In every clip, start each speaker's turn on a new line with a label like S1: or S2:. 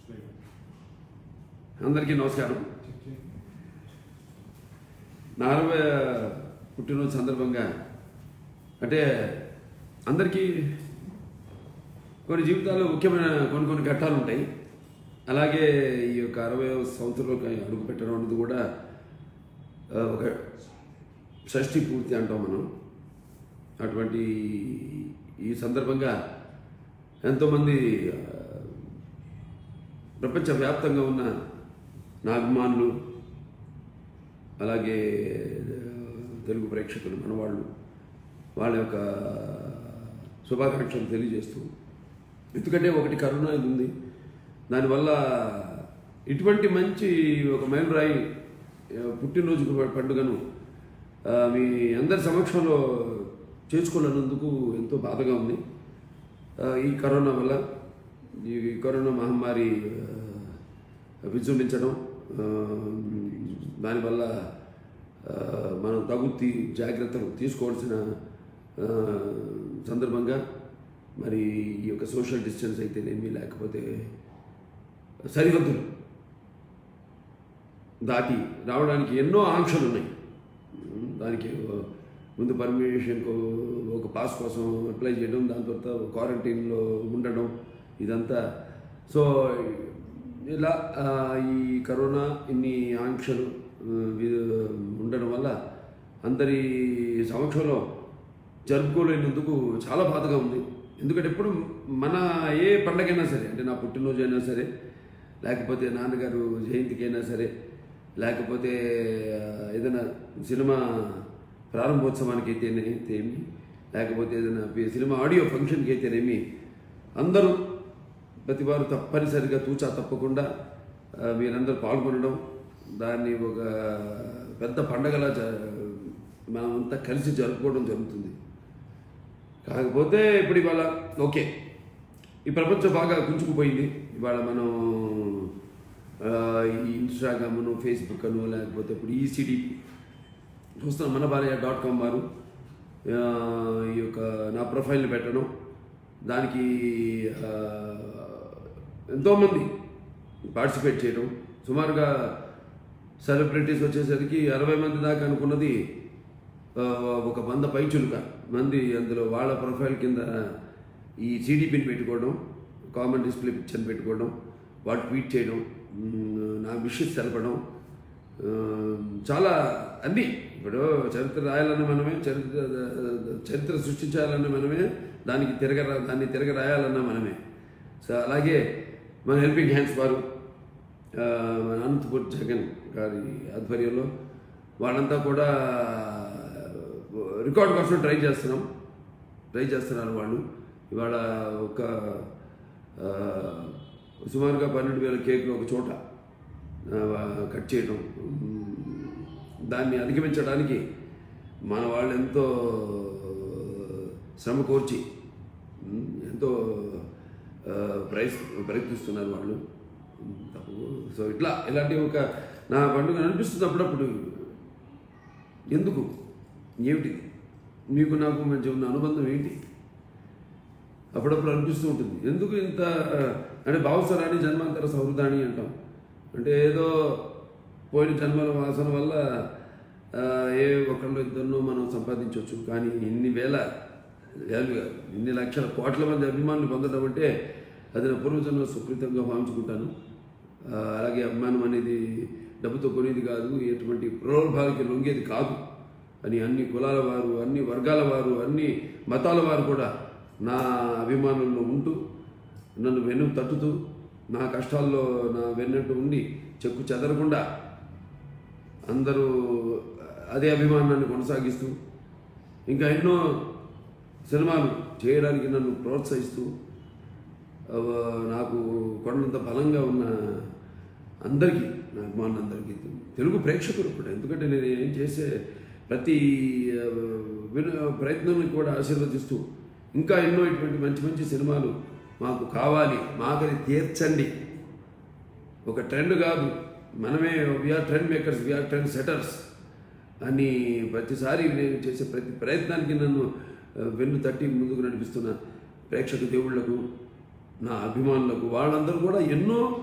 S1: అందరికీ నమస్కారం నా అరవై పుట్టినరోజు సందర్భంగా అంటే అందరికీ కొన్ని జీవితాల్లో ముఖ్యమైన కొన్ని కొన్ని ఘట్టాలు ఉంటాయి అలాగే ఈ యొక్క అరవై సంవత్సరంలోకి అడుగు పెట్టడం అనేది కూడా ఆ, ఒక షష్ఠి పూర్తి అంటాం మనం అటువంటి ఈ సందర్భంగా ఎంతోమంది ఆ, ప్రపంచవ్యాప్తంగా ఉన్న నా అభిమానులు అలాగే ఆ, తెలుగు ప్రేక్షకులు మనవాళ్ళు వాళ్ళ యొక్క శుభాకాంక్షలు తెలియజేస్తూ ఎందుకంటే ఒకటి కరోనా ఇది ఉంది దానివల్ల ఇటువంటి మంచి ఒక మైలురాయి ఆ, పుట్టినరోజు పండుగను ఆ, మీ అందరి సమక్షంలో చేసుకోలేనందుకు ఎంతో బాధగా ఉంది ఆ, ఈ కరోనా వల్ల ఈ కరోనా మహమ్మారి ఆ, విజృంభించడం ఆ, దానివల్ల ఆ, మనం తగు తీ జాగ్రత్తలు తీసుకోవాల్సిన ఆ, సందర్భంగా మరి ఈ యొక్క సోషల్ డిస్టెన్స్ అయితేనేమి లేకపోతే సరిహద్దులు దాటి రావడానికి ఎన్నో ఆంక్షలు ఉన్నాయి ఉమ్, దానికి ఓ- ముందు పర్మిషన్ ఒక పాస్ కోసం అప్లై చేయడం దాని తర్వాత క్వారంటైన్లో ఉండడం ఇదంతా సో ఇలా ఆ, ఈ కరోనా ఇన్ని ఆంక్షలు ఆ, వి- ఉండడం వల్ల అందరి సమక్షంలో జరుపుకోలేనందుకు చాలా బాధగా ఉంది ఎందుకంటే ఎప్పుడు మన ఏ పండగైనా సరే అంటే నా పుట్టినరోజు అయినా సరే లేకపోతే నాన్నగారు జయంతికైనా సరే లేకపోతే ఆ, ఏదైనా సినిమా ప్రారంభోత్సవానికి అయితేనేమి లేకపోతే ఏదైనా పి- సినిమా ఆడియో ఫంక్షన్కి అయితేనేమి అందరూ ప్రతి వారు తప్పనిసరిగా తూచా తప్పకుండా ఆ, మీరందరూ పాల్గొనడం దాన్ని ఒక పెద్ద పండగలా జ మనమంతా కలిసి జరుపుకోవడం జరుగుతుంది కాకపోతే ఇప్పుడు ఇవాళ ఓకే ఈ ప్రపంచం బాగా కుంచుకుపోయింది ఇవాళ మనం ఆ, ఈ ఇన్స్టాగ్రామ్ను ఫేస్బుక్ అను లేకపోతే ఇప్పుడు ఈసీడీ చూస్తున్నాం మన భార్య డాట్ కామ్ వారు ఆ, ఈ యొక్క నా ప్రొఫైల్ని పెట్టడం దానికి ఆ, ఎంతోమంది పార్టిసిపేట్ చేయడం సుమారుగా సెలబ్రిటీస్ వచ్చేసరికి అరవై మంది దాకా అనుకున్నది ఆ, ఒక వంద పైచులుక మంది అందులో వాళ్ళ ప్రొఫైల్ కింద ఈ సీడీ పిన్ పెట్టుకోవడం కామన్ డిస్ప్లే పిక్చర్ పెట్టుకోవడం వాళ్ళు ట్వీట్ చేయడం మ్, నా విషెస్ తెలపడం ఆ, చాలా అన్నీ ఇప్పుడు చరిత్ర రాయాలన్న మనమే చరిత్ర చరిత్ర సృష్టించాలన్న మనమే దానికి తిరగ దాన్ని తిరగ రాయాలన్న మనమే సో అలాగే మన హెల్పింగ్ హ్యాండ్స్ వారు ఆ, మన అనంతపూర్ జగన్ గారి ఆధ్వర్యంలో వాళ్ళంతా కూడా రికార్డ్ కోసం ట్రై చేస్తున్నాం ట్రై చేస్తున్నారు వాళ్ళు ఇవాళ ఒక ఆ, సుమారుగా పన్నెండు వేల కేకులు ఒక చోట ఆ, కట్ చేయడం ఉమ్, దాన్ని అధిగమించడానికి మన వాళ్ళు ఎంతో శ్రమ కోర్చి ఉమ్, ఎంతో ఆ, ప్రయత్ ప్రయత్నిస్తున్నారు వాళ్ళు ఉమ్, తప్పు సో ఇట్లా ఇలాంటి ఒక నా పండుగ అనిపిస్తుంది అప్పుడప్పుడు ఎందుకు ఏమిటి మీకు నాకు మధ్య ఉన్న అనుబంధం ఏంటి అప్పుడప్పుడు అనిపిస్తూ ఉంటుంది ఎందుకు ఇంత అంటే భావసరాని జన్మాంతర సౌహృదాని అంటాం అంటే ఏదో పోయిన జన్మల వాసన వల్ల ఆ, ఏ ఒకళ్ళు ఇద్దరినో మనం సంపాదించవచ్చు కానీ ఇన్ని వేల వేలు కాదు, ఇన్ని లక్షల కోట్ల మంది అభిమానులు పొందడం అంటే అది నా పూర్వజన్మ సుకృతంగా భావించుకుంటాను ఆ, అలాగే అభిమానం అనేది డబ్బుతో కొనేది కాదు ఎటువంటి ప్రలోభాలకి లొంగేది కాదు అని అన్ని కులాల వారు అన్ని వర్గాల వారు అన్ని మతాల వారు కూడా నా అభిమానుల్లో ఉంటూ నన్ను వెన్ను తట్టుతూ నా కష్టాల్లో నా వెన్నట్టు ఉండి చెక్కు చెదరకుండా అందరూ అదే అభిమానాన్ని కొనసాగిస్తూ ఇంకా ఎన్నో సినిమాలు చేయడానికి నన్ను ప్రోత్సహిస్తూ ఆ, నాకు కొండంత బలంగా ఉన్న అందరికీ నా అభిమానులందరికీ తెలుగు ప్రేక్షకులు కూడా ఎందుకంటే నేను ఏం చేసే ప్రతి ఆ, విను ప్రయత్నాన్ని కూడా ఆశీర్వదిస్తూ ఇంకా ఎన్నో ఇటువంటి మంచి మంచి సినిమాలు మాకు కావాలి మాకని తీర్చండి ఒక ట్రెండ్ కాదు మనమే we are trend makers we are trend setters అని ప్రతిసారి నేను చేసే ప్రతి ప్రయత్నానికి నన్ను ఆ, వెన్ను తట్టి ముందుకు నడిపిస్తున్న ప్రేక్షక దేవుళ్లకు నా అభిమానులకు వాళ్ళందరూ కూడా ఎన్నో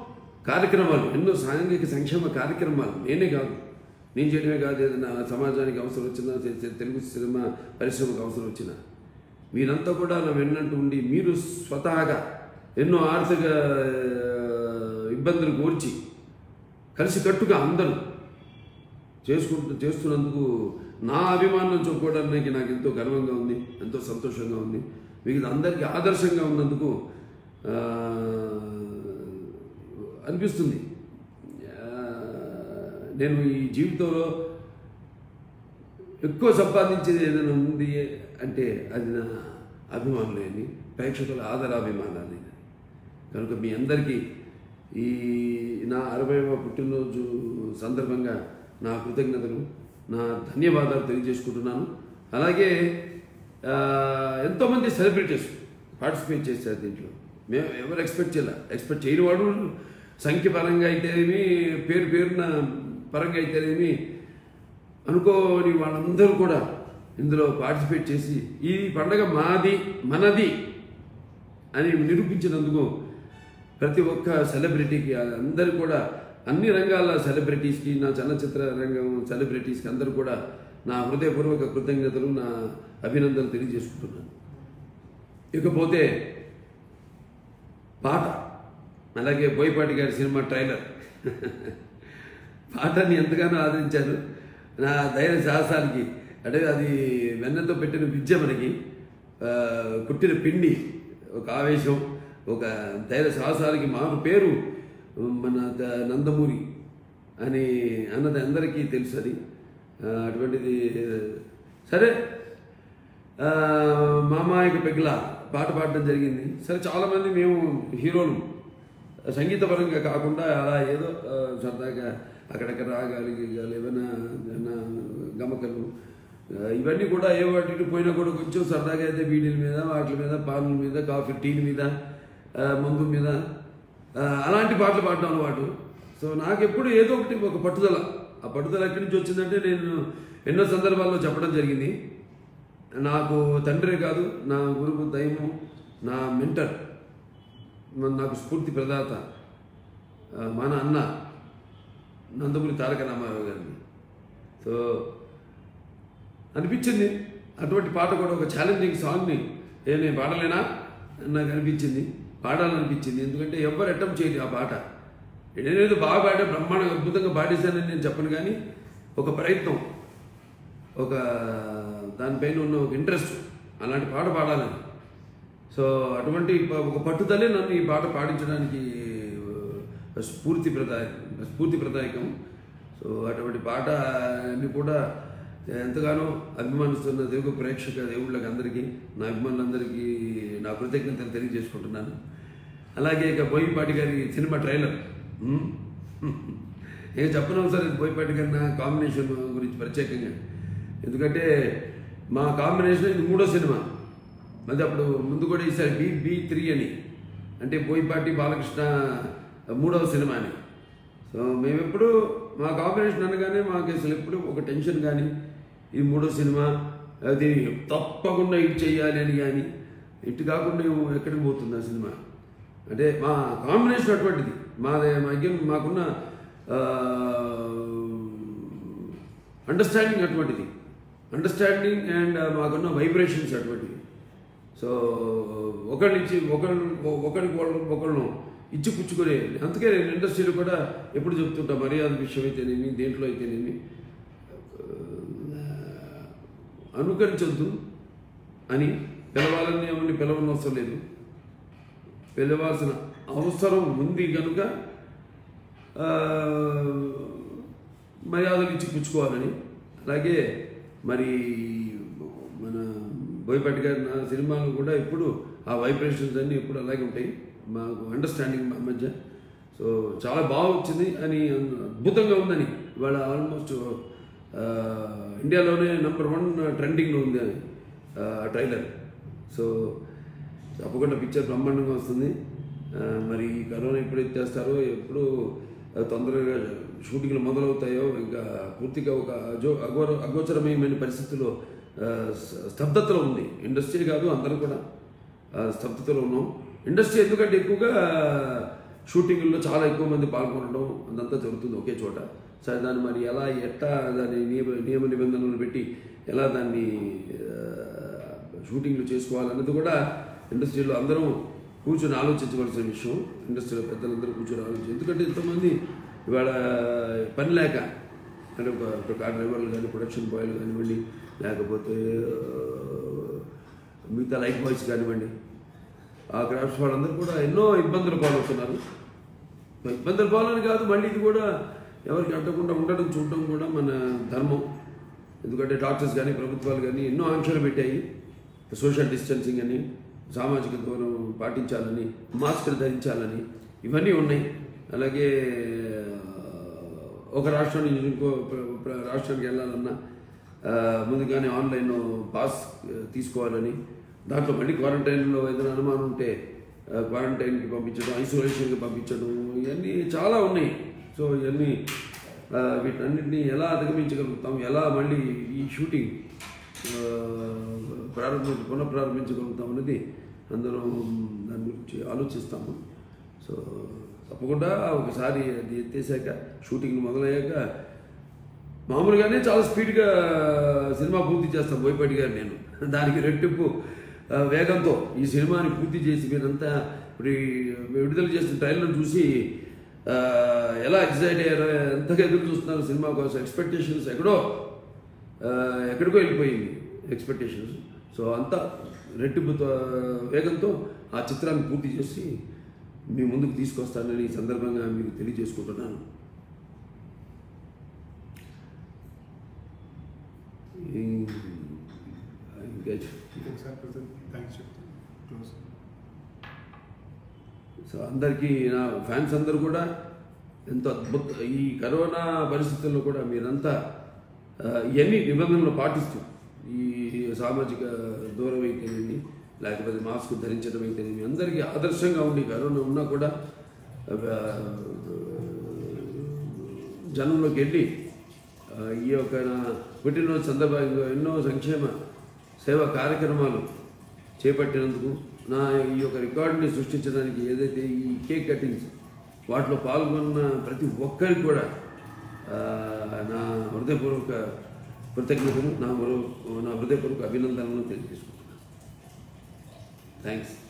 S1: కార్యక్రమాలు ఎన్నో సాంఘిక సంక్షేమ కార్యక్రమాలు నేనే కాదు నేను చేయడమే కాదు ఏదైనా సమాజానికి అవసరం వచ్చినా తె- తె- తెలుగు సినిమా పరిశ్రమకు అవసరం వచ్చినా మీరంతా కూడా నా వెన్నట్టు ఉండి మీరు స్వతహాగా ఎన్నో ఆర్థిక ఆ, ఇబ్బందులు కోర్చి కలిసికట్టుగా అందరూ చేసుకుంటూ చేస్తున్నందుకు నా అభిమానం చెప్పుకోవడానికి నాకు ఎంతో గర్వంగా ఉంది ఎంతో సంతోషంగా ఉంది మీకు అందరికీ ఆదర్శంగా ఉన్నందుకు ఆ, అనిపిస్తుంది ఆ, నేను ఈ జీవితంలో ఎక్కువ సంపాదించేది ఏదైనా ఉంది అంటే అది నా అభిమానులేని ప్రేక్షకుల ఆదరాభిమానాలు కనుక మీ అందరికీ ఈ నా అరవైవ పుట్టినరోజు సందర్భంగా నా కృతజ్ఞతలు నా ధన్యవాదాలు తెలియజేసుకుంటున్నాను అలాగే ఆ, ఎంతోమంది సెలబ్రిటీస్ పార్టిసిపేట్ చేశారు దీంట్లో మేము ఎవరు ఎక్స్పెక్ట్ చేయాల ఎక్స్పెక్ట్ చేయని వాడు సంఖ్య పరంగా అయితేనేమి పేరు పేరున పరంగా అయితేనేమి అనుకోని వాళ్ళందరూ కూడా ఇందులో పార్టిసిపేట్ చేసి ఈ పండగ మాది మనది అని నిరూపించినందుకు ప్రతి ఒక్క సెలబ్రిటీకి అందరూ కూడా అన్ని రంగాల సెలబ్రిటీస్కి నా చలనచిత్ర రంగం సెలబ్రిటీస్కి అందరూ కూడా నా హృదయపూర్వక కృతజ్ఞతలు నా అభినందనలు తెలియజేసుకుంటున్నాను ఇకపోతే పాట అలాగే బోయపాటి గారి సినిమా ట్రైలర్ పాటని ఎంతగానో ఆదరించారు నా ధైర్య సాహసానికి అంటే అది వెన్నతో పెట్టిన విద్య మనకి ఆ, పుట్టిన పిండి ఒక ఆవేశం ఒక ధైర్య సాహసాలకి మారు పేరు మన ద- నందమూరి అని అన్నది అందరికీ తెలుసు అది ఆ, అటువంటిది సరే ఆ, మామాయక పెగ్ల పాట పాడడం జరిగింది సరే చాలామంది మేము హీరోలు సంగీతపరంగా కాకుండా అలా ఏదో ఆ, సరదాగా అక్కడక్కడ రాగాలి గీగాలి ఏమైనా ఏమైనా గమకలు ఆ, ఇవన్నీ కూడా ఏ వాటి ఇటు పోయినా కూడా కొంచెం సరదాగా అయితే బీడీల మీద వాటి మీద పాలల మీద కాఫీ టీల మీద ఆ, మందు మీద ఆ, అలాంటి పాటలు పాడడం అలవాటు సో నాకు ఎప్పుడు ఏదో ఒకటి ఒక పట్టుదల ఆ పట్టుదల ఎక్కడి నుంచి వచ్చిందంటే నేను ఎన్నో సందర్భాల్లో చెప్పడం జరిగింది నాకు తండ్రే కాదు నా గురువు దైవం నా మెంటర్ మన- నాకు స్ఫూర్తి ప్రదాత ఆ, మన అన్న నందమూరి తారక రామారావు గారిని సో అనిపించింది అటువంటి పాట కూడా ఒక ఛాలెంజింగ్ సాంగ్ని ఏ నేను పాడలేనా అని నాకు అనిపించింది పాడాలనిపించింది ఎందుకంటే ఎవరు అటెంప్ట్ చేయలేదు ఆ పాట నేనేదో బాగా పాడా బ్రహ్మాండంగా అద్భుతంగా పాడేశానని నేను చెప్పను కానీ ఒక ప్రయత్నం ఒక దానిపైన ఉన్న ఒక ఇంట్రెస్ట్ అలాంటి పాట పాడాలని సో అటువంటి ప- ఒక పట్టుదలే నన్ను ఈ పాట పాడించడానికి ఆ, స్ఫూర్తి ప్రదాయ స్ఫూర్తి ప్రదాయకం సో అటువంటి పాట అన్ని కూడా ఎంతగానో అభిమానిస్తున్న తెలుగు ప్రేక్షక దేవుళ్ళకి అందరికీ నా అభిమానులందరికీ నా కృతజ్ఞతలు తెలియజేసుకుంటున్నాను అలాగే ఇక బోయిపాటి గారి సినిమా ట్రైలర్ ఉమ్. ఏం చెప్పనవసరం లేదు బోయపాటి గారి నా కాంబినేషన్ గురించి ప్రత్యేకంగా ఎందుకంటే మా కాంబినేషన్ ఇది మూడో సినిమా అది అప్పుడు ముందు కూడా ఈసారి బి బి త్రీ అని అంటే బోయపాటి బాలకృష్ణ మూడవ సినిమా అని సో మేమెప్పుడు మా కాంబినేషన్ అనగానే మాకు అసలు ఎప్పుడు ఒక టెన్షన్ కానీ ఇది మూడో సినిమా అది తప్పకుండా హిట్ చేయాలి అని కానీ హిట్ కాకుండా ఏమో ఎక్కడికి పోతుంది ఆ సినిమా అంటే మా కాంబినేషన్ అటువంటిది మాదే మాకు మాకున్న అండర్స్టాండింగ్ అటువంటిది అండర్స్టాండింగ్ అండ్ మాకున్న వైబ్రేషన్స్ అటువంటివి సో ఒకళ్ళ ఇచ్చి ఒకళ్ళు ఒకరికి వాళ్ళు ఒకళ్ళు ఇచ్చి పుచ్చుకునే అందుకే నేను ఇండస్ట్రీలో కూడా ఎప్పుడు చెప్తుంటా మర్యాద విషయం అయితేనేమి దేంట్లో అయితేనేమి ఆ, అనుకరించొద్దు అని పిలవాలని ఎవరిని పిలవని అవసరం లేదు పిలవాల్సిన అవసరం ఉంది కనుక ఆ, మర్యాదలు ఇచ్చి పుచ్చుకోవాలని అలాగే మరి మన బోయపాటి గారి నా సినిమాలు కూడా ఎప్పుడు ఆ వైబ్రేషన్స్ అన్నీ ఎప్పుడు అలాగే ఉంటాయి మాకు అండర్స్టాండింగ్ మా మధ్య సో చాలా బాగా వచ్చింది అని అద్భుతంగా ఉందని ఇవాళ ఆల్మోస్ట్ ఇండియాలోనే నెంబర్ వన్ ట్రెండింగ్లో ఉంది అది ట్రైలర్ సో తప్పకుండా పిక్చర్ బ్రహ్మాండంగా వస్తుంది ఆ, మరి ఈ కరోనా ఎప్పుడు ఎత్తేస్తారో ఎప్పుడు ఆ, తొందరగా షూటింగ్లు మొదలవుతాయో ఇంకా పూర్తిగా ఒక అజో అఘోర అగోచరమైన పరిస్థితుల్లో ఆ, స- స్తబ్దతలో ఉంది ఇండస్ట్రీ కాదు అందరూ కూడా ఆ, స్తబ్దతలో ఉన్నాం ఇండస్ట్రీ ఎందుకంటే ఎక్కువగా షూటింగ్లో చాలా ఎక్కువ మంది పాల్గొనడం అదంతా జరుగుతుంది ఒకే చోట సరే దాన్ని మరి ఎలా ఎట్టా దాని నియమ నియమ నిబంధనలు పెట్టి ఎలా దాన్ని ఆ, షూటింగ్లు చేసుకోవాలన్నది కూడా ఇండస్ట్రీలో అందరం కూర్చొని ఆలోచించవలసిన విషయం ఇండస్ట్రీలో పెద్దలందరూ కూర్చొని ఆలోచించి ఎందుకంటే ఎంతోమంది ఇవాళ పని లేక అంటే ఒక ఒక కార్ డ్రైవర్లు కానీ ప్రొడక్షన్ బాయ్లు కానివ్వండి లేకపోతే ఆ, మిగతా లైఫ్ బాయ్స్ కానివ్వండి ఆ క్రాఫ్ట్స్ వాళ్ళందరూ కూడా ఎన్నో ఇబ్బందులు పాలవుతున్నారు ఇబ్బందులు పాలని కాదు మళ్ళీ ఇది కూడా ఎవరికి అడ్డకుండా ఉండడం చూడడం కూడా మన ధర్మం ఎందుకంటే డాక్టర్స్ కానీ ప్రభుత్వాలు కానీ ఎన్నో ఆంక్షలు పెట్టాయి సోషల్ డిస్టెన్సింగ్ అని సామాజిక దూరం పాటించాలని మాస్కులు ధరించాలని ఇవన్నీ ఉన్నాయి అలాగే ఒక రాష్ట్రం నుంచి ఇంకో ప్ర- ప్ర- రాష్ట్రానికి వెళ్ళాలన్నా ఆ, ముందుగానే ఆన్లైన్ పాస్ ఆ, తీసుకోవాలని దాంట్లో మళ్ళీ క్వారంటైన్లో ఏదైనా అనుమానం ఉంటే ఆ, క్వారంటైన్కి పంపించడం ఐసోలేషన్కి పంపించడం ఇవన్నీ చాలా ఉన్నాయి సో ఇవన్నీ ఆ, వీటన్నిటిని ఎలా అధిగమించగలుగుతాం ఎలా మళ్ళీ ఈ షూటింగ్ ఆ, ప్రారంభించ పునఃప్రారంభించగలుగుతాం అనేది అందరం దాని గురించి ఆలోచిస్తాము సో తప్పకుండా ఒకసారి అది ఎత్తేసాక షూటింగ్ మొదలయ్యాక మామూలుగానే చాలా స్పీడ్గా సినిమా పూర్తి చేస్తాం బోయపాటి గారు నేను దానికి రెట్టింపు ఆ, వేగంతో ఈ సినిమాని పూర్తి చేసి మీరంతా ఇప్పుడు ఈ విడుదల చేసిన ట్రైలర్ చూసి ఆ, ఎలా ఎక్సైట్ అయ్యారో ఎంతగా ఎదురు చూస్తున్నారు సినిమా కోసం ఎక్స్పెక్టేషన్స్ ఎక్కడో ఆ, ఎక్కడికో వెళ్ళిపోయింది ఎక్స్పెక్టేషన్స్ సో అంతా రెట్టింపుతో వేగంతో ఆ చిత్రాన్ని పూర్తి చేసి మీ ముందుకు తీసుకొస్తానని ఈ సందర్భంగా మీకు తెలియజేసుకుంటున్నాను ఈ- ఇంకా
S2: ఒకసారి ప్రజెంట్ థ్యాంక్స్ చెప్తాను క్లోజ్
S1: సో అందరికీ నా ఫ్యాన్స్ అందరూ కూడా ఎంతో అద్భుత ఈ కరోనా పరిస్థితుల్లో కూడా మీరంతా ఆ, ఇవన్నీ నిబంధనలు పాటిస్తూ ఈ సామాజిక దూరం అయితేనేమి లేకపోతే మాస్క్ ధరించడం అయితేనేమి అందరికీ ఆదర్శంగా ఉండి కరోనా ఉన్నా కూడా ఆ, జనంలోకి వెళ్ళి ఆ, ఈ యొక్క నా పుట్టినరోజు సందర్భంగా ఎన్నో సంక్షేమ సేవా కార్యక్రమాలు చేపట్టినందుకు నా ఈ యొక్క రికార్డుని సృష్టించడానికి ఏదైతే ఈ కేక్ కటింగ్స్ వాటిలో పాల్గొన్న ప్రతి ఒక్కరికి కూడా ఆ, నా హృదయపూర్వక కృతజ్ఞతలు నా మరో నా హృదయపూర్వక అభినందనలు తెలియజేసుకుంటున్నాను థ్యాంక్స్